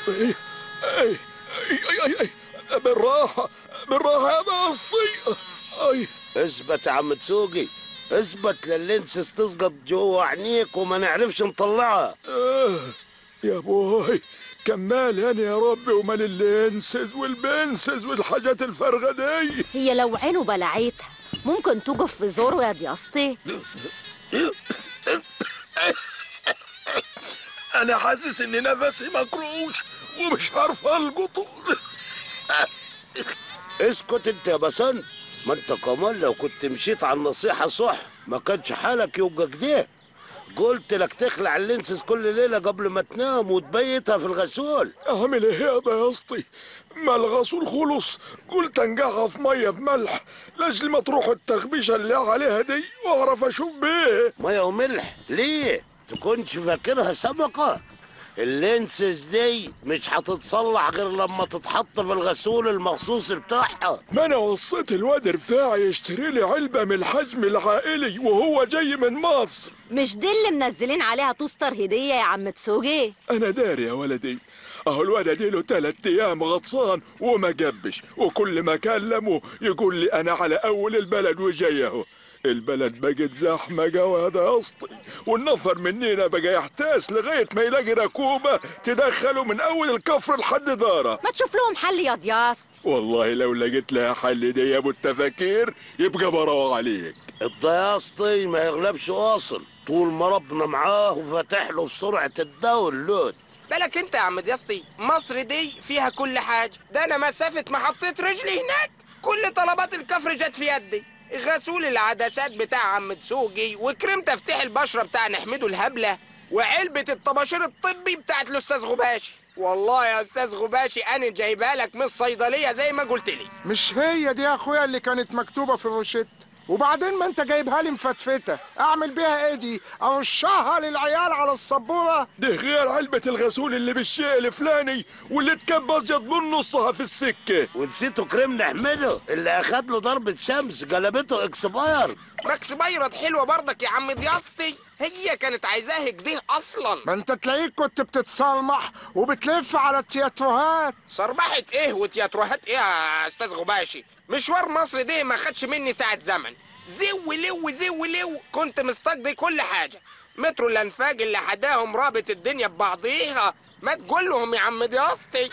اي اي اي اي اي بالراحة بالراحة يا بسطي اي اثبت يا عم تسوقي اثبت لللينسز تسقط جوه عينيك وما نعرفش نطلعها آه. يا بوي كمال يعني يا ربي ومال اللينسز والبنسز والحاجات الفارغة دي هي لو عينه بلعتها ممكن توقف في زوره يا دياسطي انا حاسس ان نفسي مكروش ومش عارف القط اسكت انت يا بسن ما انت كمان لو كنت مشيت على النصيحة صح ما كانش حالك يبقى كده قلت لك تخلع اللينسز كل ليلة قبل ما تنام وتبيتها في الغسول اعمل ايه يا بياسطي ما الغسول خلص قلت انقعها في ميه بملح لاجل ما تروح التغبيشه اللي عليها دي واعرف اشوف بيه مية وملح ليه تكونش فاكرها سمكة اللينسز دي مش هتتصلح غير لما تتحط في الغسول المخصوص بتاعها ما انا وصيت الواد رفاعي يشتري لي علبه من الحجم العائلي وهو جاي من مصر مش دي اللي منزلين عليها توستر هديه يا عم تسوقي انا داري يا ولدي اهو الواد اديله تلات ايام غطسان وما جبش وكل ما كلمه يقول لي انا على اول البلد وجاي اهو البلد بقت زحمة جواد يا اسطى والنفر مننا بقى يحتاس لغاية ما يلاقي ركوبة تدخله من أول الكفر لحد داره ما تشوف لهم حل يا دياسطي والله لو لقيت لها حل دي يا ابو التفاكير يبقى براو عليك الضياسطي ما يغلبش واصل طول ما ربنا معاه وفاتح له في سرعة الداونلود بالك انت يا عم دياسطي مصر دي فيها كل حاجة ده انا مسافة ما حطيت رجلي هناك كل طلبات الكفر جت في يدي غسول العدسات بتاع عم دسوقي وكريم تفتيح البشرة بتاع نحمده الهبلة وعلبة الطباشير الطبي بتاعت الأستاذ غباشي والله يا أستاذ غباشي أنا جايبها لك من الصيدلية زي ما قلت لي مش هي دي يا اخويا اللي كانت مكتوبه في الروشته وبعدين ما انت جايبها لي مفتفته اعمل بيها ايه دي ارشها للعيال على السبوره ده غير علبة الغسول اللي بالشيء الفلاني واللي اتكب أزيد من نصها في السكة ونسيتوا كريم نحمده اللي أخد له ضربة شمس قلبته اكسباير ماكس بايرت حلوة برضك يا عم دياستي هي كانت عايزاه كده أصلا ما انت تلاقيك كنت بتتصلمح وبتلف على التياتروهات صربحة ايه وتياتروهات ايه يا استاذ غباشي مشوار مصر ده ما خدش مني ساعة زمن زو لو زو لو كنت مستقضي كل حاجة مترو الانفاج اللي حداهم رابط الدنيا ببعضيها ما تقول لهم يا عم دياستي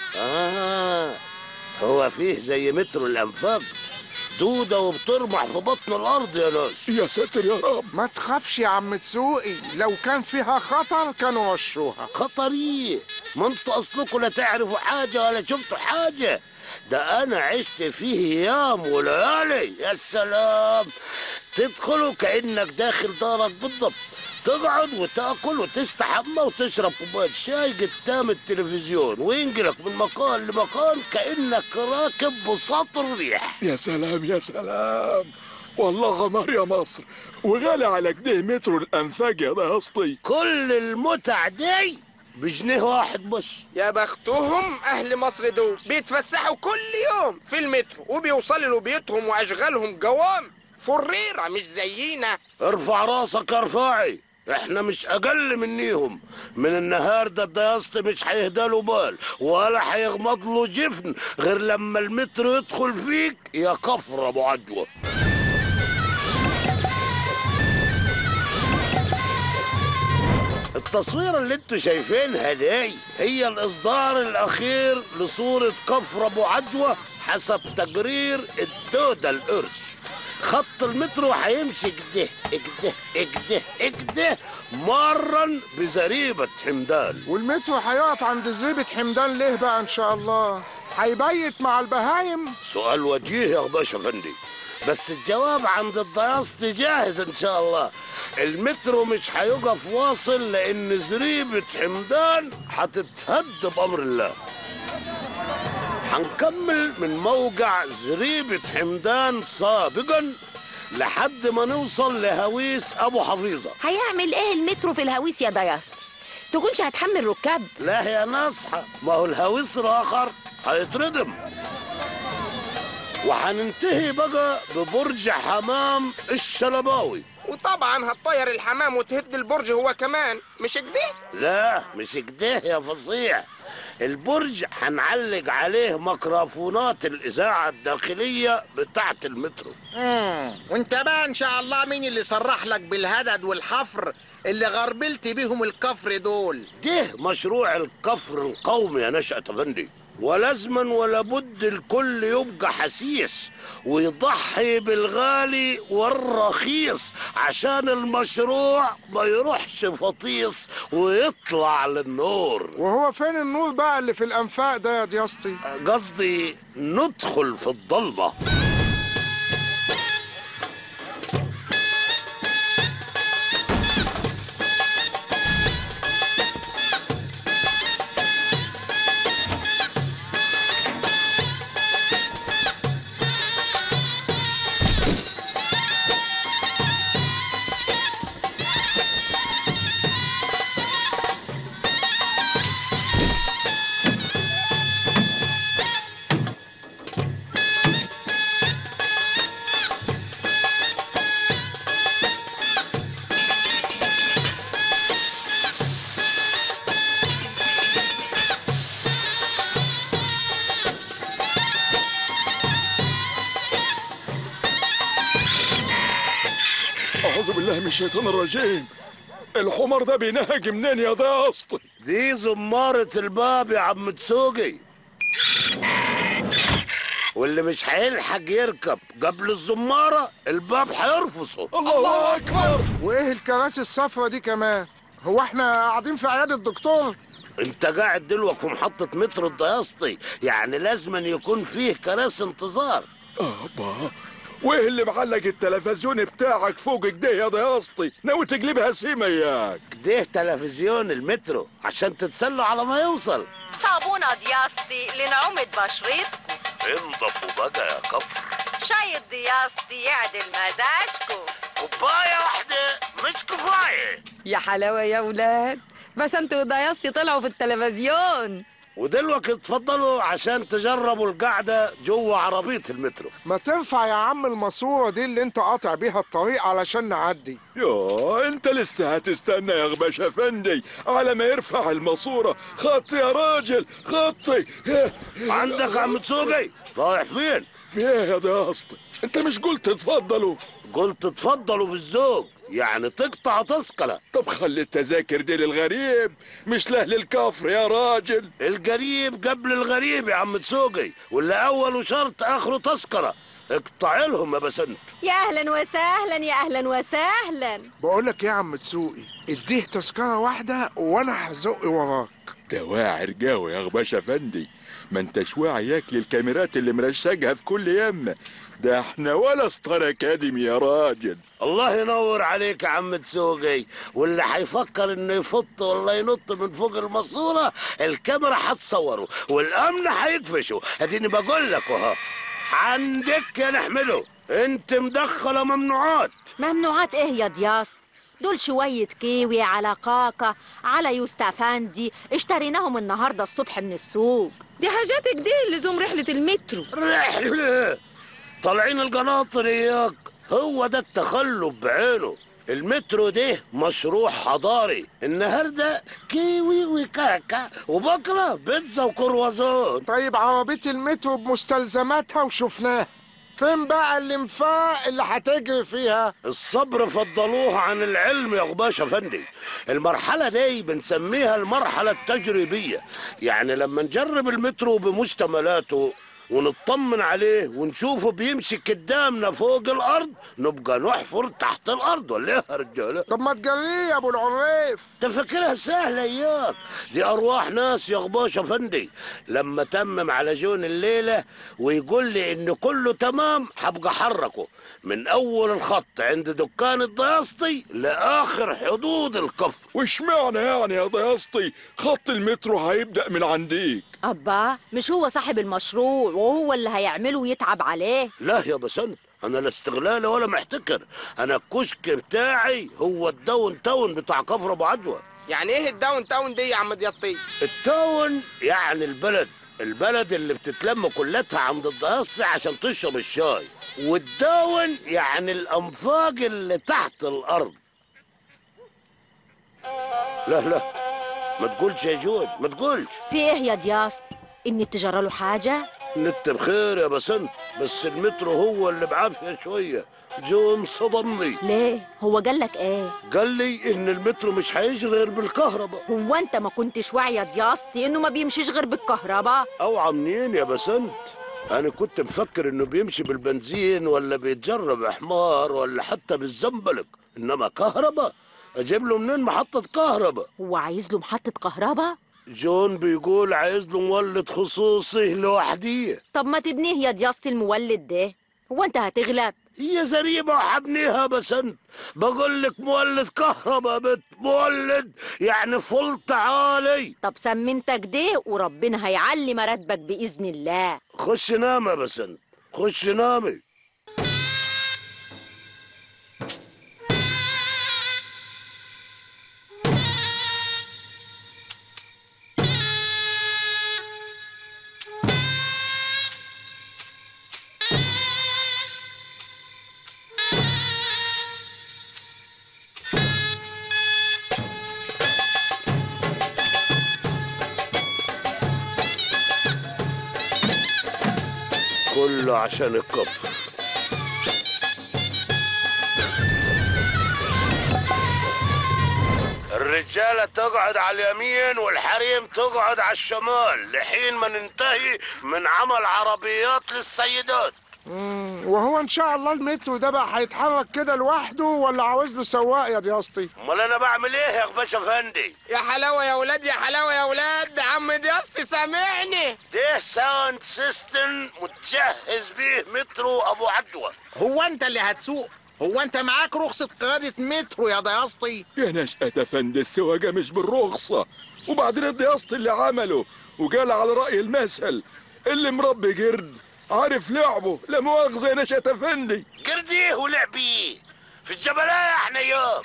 آه هو فيه زي مترو الأنفاق دودة وبترمح في بطن الأرض يا ناس يا ساتر يا رب ما تخافش يا عم تسوقي لو كان فيها خطر كانوا رشوها خطرية ما انتوا أصلكم لا تعرفوا حاجة ولا شفتوا حاجة ده أنا عشت فيه أيام وليالي يا سلام تدخلوا كأنك داخل دارك بالضبط تقعد وتاكل وتستحمى وتشرب كوبايه شاي قدام التلفزيون وينقلك من مكان لمكان كانك راكب بساط الريح يا سلام يا سلام والله غمار يا مصر وغالي على كده مترو الأنفاق يا ده اسطي كل المتع دي بجنيه واحد بس يا بختهم اهل مصر دول بيتفسحوا كل يوم في المترو وبيوصلوا لبيوتهم واشغالهم قوام فريرة مش زينا ارفع راسك يا رفاعي احنا مش اقل منيهم من النهار ده الدياسطي مش هيهدى له بال ولا هيغمض له جفن غير لما المترو يدخل فيك يا كفر ابو عجوه التصوير اللي انتوا شايفينها دي هي الاصدار الاخير لصورة كفر ابو عجوة حسب تقرير الدودة القرش خط المترو هيمشي كده كده كده كده مرا بزريبة حمدان والمترو هيقف عند زريبة حمدان ليه بقى ان شاء الله هيبيت مع البهايم سؤال وجيه يا باشا فندي بس الجواب عند الضياسطي جاهز ان شاء الله المترو مش هيقف واصل لان زريبة حمدان هتتهد بامر الله هنكمل من موقع زريبة حمدان سابقا لحد ما نوصل لهويس ابو حفيظه هيعمل ايه المترو في الهويس يا دياسطي تكونش هتحمل ركاب لا يا ناصحة ما هو الهويس الآخر هيتردم وهننتهي بقى ببرج حمام الشلباوي وطبعا هتطير الحمام وتهد البرج هو كمان مش كده لا مش كده يا فصيح البرج هنعلق عليه ميكروفونات الإذاعة الداخلية بتاعة المترو مم. وانت بقى ان شاء الله مين اللي صرح لك بالهدد والحفر اللي غربلت بيهم الكفر دول ده مشروع الكفر القومي يا نشأة أفندي ولازما ولا بد الكل يبقى حسيس ويضحي بالغالي والرخيص عشان المشروع ما يروحش فطيس ويطلع للنور وهو فين النور بقى اللي في الانفاق ده يا دياسطي قصدي ندخل في الضلمه أعوذ بالله من الشيطان الرجيم الحمار ده بينهج منين يا دياسطي دي زمارة الباب يا عم تسوقي واللي مش هيلحق يركب قبل الزمارة الباب هيرفصه الله أكبر وايه الكراسي الصفرا دي كمان هو احنا قاعدين في عيادة الدكتور انت قاعد دلوقتي في محطة مترو الدياسطي يعني لازما يكون فيه كراسي انتظار أبا وإيه اللي معلق التلفزيون بتاعك فوق كده يا دياسطي ناوي تقلبها سيما ياك ده تلفزيون المترو عشان تتسلوا على ما يوصل صابونة دياستي لنعومة بشرتكم انضفوا بقى يا كفر شاي دياستي يعدل مزاجكم كوباية واحدة مش كفاية يا حلاوة يا ولاد بس انتوا ضياستي طلعوا في التلفزيون ودلوقتي اتفضلوا عشان تجربوا القعدة جوه عربية المترو ما تنفع يا عم الماسورة دي اللي انت قاطع بيها الطريق علشان نعدي يا انت لسه هتستنى يا غباش افندي على ما يرفع الماسورة خطي يا راجل خطي عندك يا عم تسوقي رايح فين؟ في ايه يا دياسطي انت مش قلت اتفضلوا قلت اتفضلوا بالذوق يعني تقطع تسكلة طب خلي التذاكر دي للغريب مش لاهل الكفر يا راجل القريب قبل الغريب يا عم تسوقي واللي أوله شرط آخره تذكرة اقطع لهم يا بسنت يا أهلا وسهلا يا أهلا وسهلا بقول لك يا عم تسوقي اديه تذكرة واحدة وانا هزق وراك ده واعر قوي يا غباش افندي ما انتش واعي ياك للكاميرات اللي مرشقها في كل يمه ده احنا ولا ستار اكاديمي يا راجل الله ينور عليك يا عم تسوقي واللي هيفكر انه يفط ولا ينط من فوق الماسورة الكاميرا هتصوره والامن هيقفشه اديني بقول لك اهو عندك يا نحمله انت مدخله ممنوعات ممنوعات إيه يا دياست دول شوية كيوي على قاقة على يوستافندي اشتريناهم النهاردة الصبح من السوق دي حاجاتك دي لزوم رحلة المترو رحلة طالعين القناطر اياك هو ده التخلف بعينه المترو ده مشروع حضاري النهارده كيوي وكاكا وبكره بيتزا وكروازون طيب عربية المترو بمستلزماتها وشفناها فين بقى الانفاق اللي هتجري فيها الصبر فضلوه عن العلم يا غباش افندي المرحلة دي بنسميها المرحلة التجريبية يعني لما نجرب المترو بمشتملاته ونطمن عليه ونشوفه بيمشي قدامنا فوق الارض نبقى نحفر تحت الارض ولا ايه يا رجاله طب ما تجريه يا ابو العريف تفكرها سهلة اياك دي ارواح ناس يا غباش افندي لما تمم على جون الليلة ويقول لي ان كله تمام حبقى حركه من اول الخط عند دكان الضياسطي لاخر حدود الكفر وش معنى يعني يا ضياسطي خط المترو هيبدأ من عنديك أبا مش هو صاحب المشروع وهو اللي هيعمله ويتعب عليه لا يا بسنت انا لا استغلالي ولا محتكر انا الكشك بتاعي هو الداون تاون بتاع كفر ابو عدوى يعني ايه الداون تاون دي يا عم دياستي التاون يعني البلد البلد اللي بتتلم كلتها عند الضياصي عشان تشرب الشاي والداون يعني الأنفاق اللي تحت الأرض لا لا ما تقولش يا جود ما تقولش في ايه يا دياست اني تجرى له حاجه نت بخير يا بسنت بس المترو هو اللي بعافية شوية جون صدمني ليه هو قال لك ايه قال لي ان المترو مش هيجري غير بالكهرباء هو انت ما كنتش واعي يا دياستي انه ما بيمشيش غير بالكهرباء اوعى منين يا بسنت انا كنت مفكر انه بيمشي بالبنزين ولا بيتجرب حمار ولا حتى بالزنبلك انما كهرباء اجيب له منين محطة كهرباء هو عايز له محطه كهرباء جون بيقول عايز له مولد خصوصي لوحديه طب ما تبنيه يا دياستي المولد ده هو انت هتغلب هي زريبة وحبنيها بسنت بقول لك مولد كهرباء بت مولد يعني فلت عالي طب سمنتك ده وربنا هيعلي مراتبك باذن الله خش نام يا بسنت خش نامي كله عشان الكفر الرجالة تقعد على اليمين والحريم تقعد على الشمال لحين ما ننتهي من عمل عربيات للسيدات وهو ان شاء الله المترو ده بقى هيتحرك كده لوحده ولا عاوز له سواق يا دياستي امال انا بعمل ايه يا باشا افندي يا حلاوة يا ولاد يا حلاوة يا ولاد عم دياستي سامعني ده ساوند سيستم متجهز بيه مترو ابو عدوى هو انت اللي هتسوق هو انت معاك رخصة قيادة مترو يا ضياسطي يا نشأة أفندي السواقة مش بالرخصة وبعدين الضياصة اللي عمله وقال على رأي المثل اللي مربي قرد عارف لعبه لا مؤاخذة يا نشأة أفندي قرديه ولعبيه في الجبلاية احنا يوم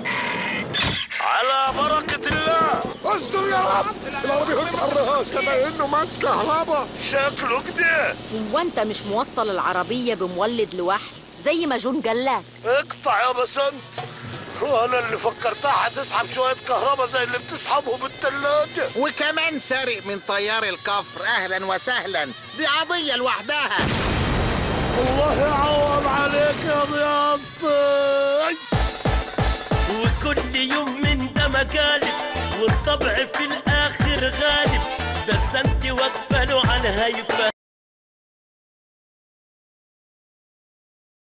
على بركة الله استر يا رب العربية ما تحرهاش كما انه ماسك كهرباء شكله كده هو انت مش موصل العربيه بمولد لوحده زي ما جون قال لك اقطع يا بسنت وانا اللي فكرتها هتسحب شوية كهرباء زي اللي بتسحبه بالتلاجة وكمان سارق من طيار الكفر اهلا وسهلا دي قضية لوحدها الله يعوض عليك يا ضيافتي وكل يوم من ده مقالب والطبع في الاخر غالب بس انت واقفه له على هيفه